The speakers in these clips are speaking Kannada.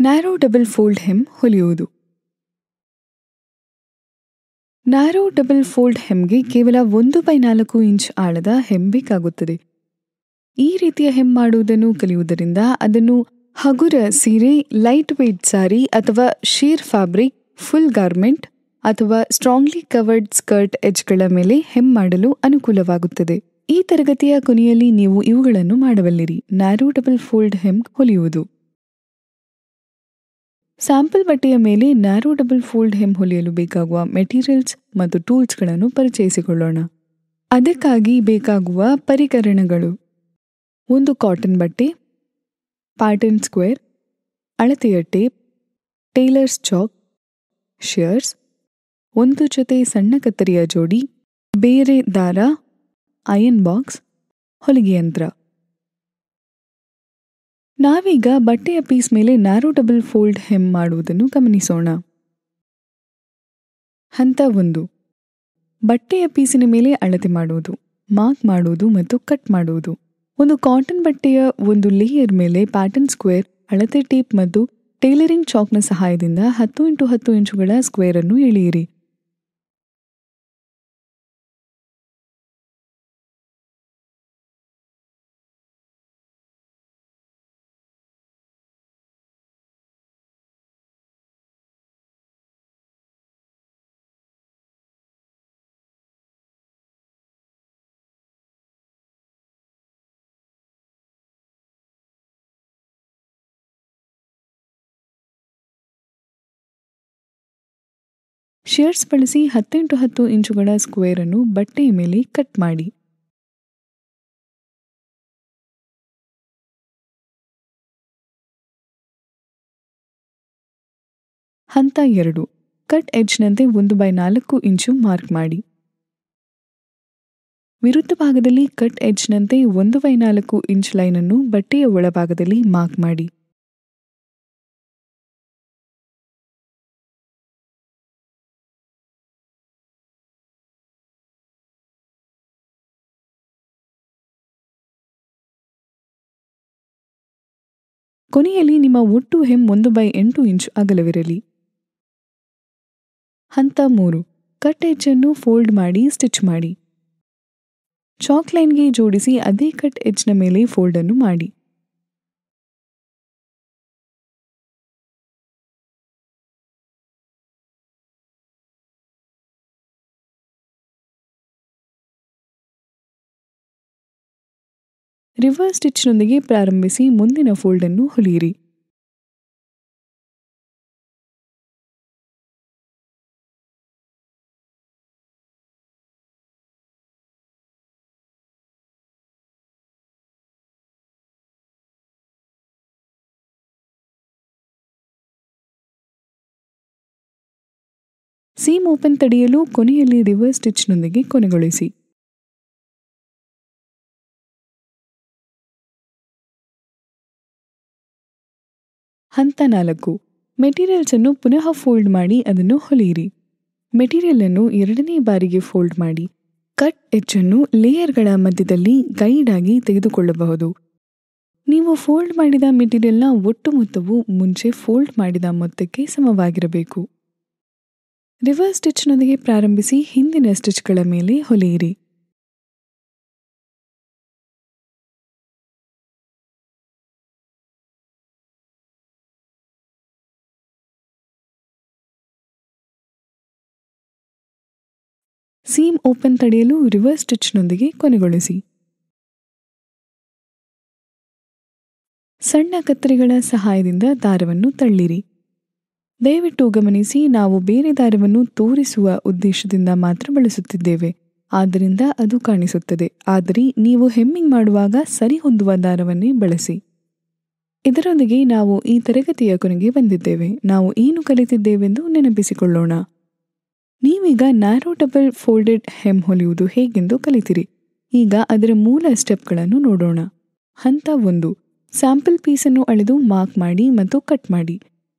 ನ್ಯಾರೋ ಡಬಲ್ ಫೋಲ್ಡ್ ಹೆಮ್ ಹೊಲಿಯುವುದು ನ್ಯಾರೋ ಡಬಲ್ ಫೋಲ್ಡ್ ಹೆಮ್ಗೆ ಕೇವಲ ಒಂದು ಬೈ ನಾಲ್ಕು ಇಂಚ್ ಆಳದ ಹೆಮ್ ಬೇಕಾಗುತ್ತದೆ ಈ ರೀತಿಯ ಹೆಮ್ ಮಾಡುವುದನ್ನು ಕಲಿಯುವುದರಿಂದ ಅದನ್ನು ಹಗುರ ಸೀರೆ ಲೈಟ್ ವೆಯ್ಟ್ ಸಾರಿ ಅಥವಾ ಶೀರ್ ಫ್ಯಾಬ್ರಿಕ್ ಫುಲ್ ಗಾರ್ಮೆಂಟ್ ಅಥವಾ ಸ್ಟ್ರಾಂಗ್ಲಿ ಕವರ್ಡ್ ಸ್ಕರ್ಟ್ ಎಜ್ಗಳ ಮೇಲೆ ಹೆಮ್ ಮಾಡಲು ಅನುಕೂಲವಾಗುತ್ತದೆ ಈ ತರಗತಿಯ ಕೊನೆಯಲ್ಲಿ ನೀವು ಇವುಗಳನ್ನು ಮಾಡಬಲ್ಲಿರಿ ನ್ಯಾರೋ ಡಬಲ್ ಫೋಲ್ಡ್ ಹೆಮ್ ಹೊಲಿಯುವುದು ಸ್ಯಾಂಪಲ್ ಬಟ್ಟೆಯ ಮೇಲೆ ನ್ಯಾರೋ ಡಬಲ್ ಫೋಲ್ಡ್ ಹೆಮ್ ಹೊಲಿಯಲು ಬೇಕಾಗುವ ಮೆಟೀರಿಯಲ್ಸ್ ಮತ್ತು ಟೂಲ್ಸ್ಗಳನ್ನು ಪರಿಚಯಿಸಿಕೊಳ್ಳೋಣ ಅದಕ್ಕಾಗಿ ಬೇಕಾಗುವ ಪರಿಕರಣಗಳು ಒಂದು ಕಾಟನ್ ಬಟ್ಟೆ ಪ್ಯಾಟರ್ನ್ ಸ್ಕ್ವೇರ್ ಅಳತೆಯ ಟೇಪ್ ಟೇಲರ್ಸ್ ಚಾಕ್ ಶಿಯರ್ಸ್ ಒಂದು ಜೊತೆ ಸಣ್ಣ ಕತ್ತರಿಯ ಜೋಡಿ ಬೇರೆ ದಾರ ಅಯನ್ ಬಾಕ್ಸ್ ಹೊಲಿಗೆ ಯಂತ್ರ ನಾವೀಗ ಬಟ್ಟೆಯ ಪೀಸ್ ಮೇಲೆ ನ್ಯಾರೋ ಡಬಲ್ ಫೋಲ್ಡ್ ಹೆಮ್ ಮಾಡುವುದನ್ನು ಗಮನಿಸೋಣ ಹಂತ ಒಂದು ಬಟ್ಟೆಯ ಪೀಸಿನ ಮೇಲೆ ಅಳತೆ ಮಾಡುವುದು ಮಾರ್ಕ್ ಮಾಡುವುದು ಮತ್ತು ಕಟ್ ಮಾಡುವುದು ಒಂದು ಕಾಟನ್ ಬಟ್ಟೆಯ ಒಂದು ಲೇಯರ್ ಮೇಲೆ ಪ್ಯಾಟರ್ನ್ ಸ್ಕ್ವೇರ್ ಅಳತೆ ಟೇಪ್ ಮತ್ತು ಟೈಲರಿಂಗ್ ಚಾಕ್ನ ಸಹಾಯದಿಂದ ಹತ್ತು ಇಂಟು ಹತ್ತು ಇಂಚುಗಳ ಸ್ಕ್ವೇರ್ ಅನ್ನು ಎಳೆಯಿರಿ ಶಿಯರ್ಸ್ ಬಳಸಿ ಹತ್ತೆಂಟು ಹತ್ತು ಇಂಚುಗಳ ಸ್ಕ್ವೇರ್ ಅನ್ನು ಬಟ್ಟೆಯ ಮೇಲೆ ಕಟ್ ಮಾಡಿ ಹಂತ ಎರಡು ಕಟ್ ಎಡ್ಜ್ನಂತೆ ಒಂದು ಬೈ ನಾಲ್ಕು ಇಂಚು ಮಾರ್ಕ್ ಮಾಡಿ ವಿರುದ್ಧ ಭಾಗದಲ್ಲಿ ಕಟ್ ಎಡ್ಜ್ನಂತೆ ಒಂದು ಬೈ ನಾಲ್ಕು ಇಂಚ್ ಲೈನನ್ನು ಬಟ್ಟೆಯ ಒಳಭಾಗದಲ್ಲಿ ಮಾರ್ಕ್ ಮಾಡಿ ಕೊನೆಯಲ್ಲಿ ನಿಮ್ಮ ಒಟ್ಟು ಹೆಮ್ ಒಂದು ಬೈ ಎಂಟು ಇಂಚು ಅಗಲವಿರಲಿ ಹಂತ ಮೂರು ಕಟ್ ಎಡ್ಜನ್ನು ಫೋಲ್ಡ್ ಮಾಡಿ ಸ್ಟಿಚ್ ಮಾಡಿ ಚಾಕ್ ಲೈನ್ಗೆ ಜೋಡಿಸಿ ಅದೇ ಕಟ್ ಎಡ್ಜ್ನ ಮೇಲೆ ಫೋಲ್ಡ್ ಅನ್ನು ಮಾಡಿ ರಿವರ್ಸ್ ಸ್ಟಿಚ್ನೊಂದಿಗೆ ಪ್ರಾರಂಭಿಸಿ ಮುಂದಿನ ಫೋಲ್ಡ್ ಅನ್ನು ಹೊಲಿಯಿರಿ ಸೀಮ್ ಓಪನ್ ತಡೆಯಲು ಕೊನೆಯಲ್ಲಿ ರಿವರ್ಸ್ ಸ್ಟಿಚ್ನೊಂದಿಗೆ ಕೊನೆಗೊಳಿಸಿ ಹಂತ ನಾಲ್ಕು ಮೆಟೀರಿಯಲ್ಸ್ ಅನ್ನು ಪುನಃ ಫೋಲ್ಡ್ ಮಾಡಿ ಅದನ್ನು ಹೊಲಿಯಿರಿ ಮೆಟೀರಿಯಲ್ ಅನ್ನು ಎರಡನೇ ಬಾರಿಗೆ ಫೋಲ್ಡ್ ಮಾಡಿ ಕಟ್ ಎಚ್ಚನ್ನು ಲೇಯರ್ಗಳ ಮಧ್ಯದಲ್ಲಿ ಗೈಡ್ ಆಗಿ ತೆಗೆದುಕೊಳ್ಳಬಹುದು ನೀವು ಫೋಲ್ಡ್ ಮಾಡಿದ ಮೆಟೀರಿಯಲ್ನ ಒಟ್ಟು ಮೊತ್ತವು ಮುಂಚೆ ಫೋಲ್ಡ್ ಮಾಡಿದ ಮೊತ್ತಕ್ಕೆ ಸಮವಾಗಿರಬೇಕು ರಿವರ್ಸ್ ಸ್ಟಿಚ್ನೊಂದಿಗೆ ಪ್ರಾರಂಭಿಸಿ ಹಿಂದಿನ ಸ್ಟಿಚ್ಗಳ ಮೇಲೆ ಹೊಲಿಯಿರಿ ಸೀಮ್ ಓಪನ್ ತಡೆಯಲು ರಿವರ್ಸ್ ಸ್ಟಿಚ್ನೊಂದಿಗೆ ಕೊನೆಗೊಳಿಸಿ ಸಣ್ಣ ಕತ್ತರಿಗಳ ಸಹಾಯದಿಂದ ದಾರವನ್ನು ತಳ್ಳಿರಿ ದಯವಿಟ್ಟು ಗಮನಿಸಿ ನಾವು ಬೇರೆ ದಾರವನ್ನು ತೋರಿಸುವ ಉದ್ದೇಶದಿಂದ ಮಾತ್ರ ಬಳಸುತ್ತಿದ್ದೇವೆ ಆದ್ದರಿಂದ ಅದು ಕಾಣಿಸುತ್ತದೆ ಆದರೆ ನೀವು ಹೆಮ್ಮಿಂಗ್ ಮಾಡುವಾಗ ಸರಿಹೊಂದುವ ದಾರವನ್ನೇ ಬಳಸಿ ಇದರೊಂದಿಗೆ ನಾವು ಈ ತರಗತಿಯ ಕೊನೆಗೆ ಬಂದಿದ್ದೇವೆ ನಾವು ಏನು ಕಲಿತಿದ್ದೇವೆಂದು ನೆನಪಿಸಿಕೊಳ್ಳೋಣ ನೀವೀಗ ನ್ಯಾರೋ ಡಬಲ್ ಫೋಲ್ಡೆಡ್ ಹೆಮ್ ಹೊಲಿಯುವುದು ಹೇಗೆಂದು ಕಲಿತಿರಿ ಈಗ ಅದರ ಮೂಲ ಸ್ಟೆಪ್ಗಳನ್ನು ನೋಡೋಣ ಹಂತ ಒಂದು ಸ್ಯಾಂಪಲ್ ಪೀಸನ್ನು ಅಳೆದು ಮಾರ್ಕ್ ಮಾಡಿ ಮತ್ತು ಕಟ್ ಮಾಡಿ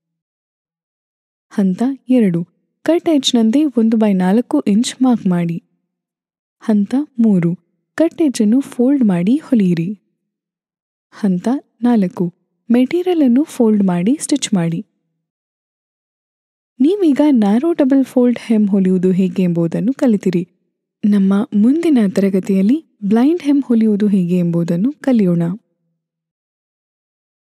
ಹಂತ ಎರಡು ಕಟ್ ಎಡ್ಜ್ನಂತೆ ಒಂದು ಬೈ ನಾಲ್ಕು ಇಂಚ್ ಮಾರ್ಕ್ ಮಾಡಿ ಹಂತ ಮೂರು ಕಟ್ ಎಡ್ಜನ್ನು ಫೋಲ್ಡ್ ಮಾಡಿ ಹೊಲಿಯಿರಿ ಹಂತ ನಾಲ್ಕು ಮೆಟೀರಿಯಲ್ ಅನ್ನು ಫೋಲ್ಡ್ ಮಾಡಿ ಸ್ಟಿಚ್ ಮಾಡಿ ನೀವೀಗ ನ್ಯಾರೋ ಡಬಲ್ ಫೋಲ್ಡ್ ಹೆಮ್ ಹೊಲಿಯುವುದು ಹೇಗೆ ಎಂಬುದನ್ನು ಕಲಿತಿರಿ ನಮ್ಮ ಮುಂದಿನ ತರಗತಿಯಲ್ಲಿ ಬ್ಲೈಂಡ್ ಹೆಮ್ ಹೊಲಿಯುವುದು ಹೇಗೆ ಎಂಬುದನ್ನು ಕಲಿಯೋಣ